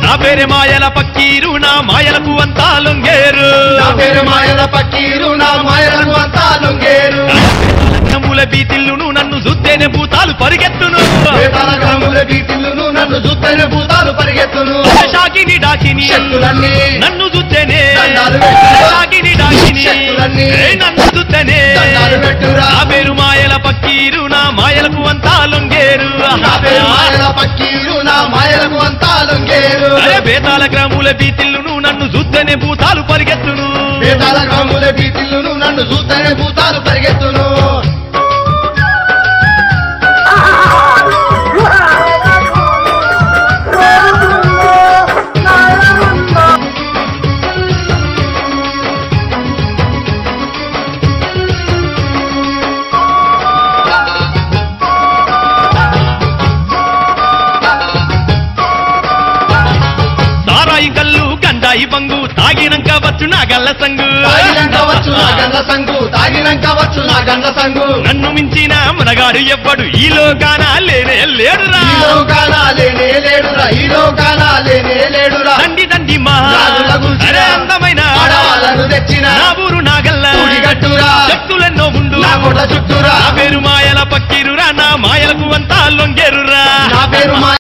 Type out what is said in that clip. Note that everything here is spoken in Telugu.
నా పేరే మాయల పక్కీరు నా మాయలకు అంతా లొంగేరు నా పేరు మాయల పక్కీరు నా మాయలకు అంతా లొంగేరు నమ్ముల బీతిల్లును నన్ను చూస్తేనే భూతాలు పరిగెత్తును వేదాల గ్రాముల బీటిల్లును నన్ను చూస్తేనే భూతాలు పరిగెత్తును షాకిని డాకిని శక్తులన్నీ నన్ను చూస్తేనే దండాలు పెట్టురా. షాకిని డాకిని శక్తులన్నీ ఏ నన్ను చూస్తేనే దండాలు పెట్టురా. నా పేరు మాయల పక్కీరు నా మాయలకు అంతా లొంగేరు నా పేరు మాయల పక్కీరు నా మాయలకు అంతా లొంగేరు అరే బేతాల గ్రాముల బీతిల్లును నన్ను చూస్తేనే భూతాలు పరిగెత్తును వేదాల గ్రాముల బీటిల్లును నన్ను చూస్తేనే భూతాలు పరిగెత్తును సారాయి కల్లు గంజాయి బంగు తాగినంక వచ్చు నా గల్ల సంగు తాగినంక వచ్చు నా గండ్ల సంగు తాగినంక వచ్చు నా గండ్ల సంగు నన్ను మించిన మునగాడు ఎవ్వడు ఈ లోకాన లేనే లేడురా ఈ లోకాన లేనే లేడురా ఈ లోకాన లేనే లేడురా దండి దండి మా రాజుల గుల్చిన అరే అందమైన ఆడవాళ్ళను తెచ్చిన నా ఊరు నాగల్ల తుడిగట్టురా శక్తులెన్నో ఉండు నా కొట్ట చుట్టూరా నా పేరు మాయల పక్కీరురా నా మాయలకు అంతా లొంగేరురా నా పేరు మా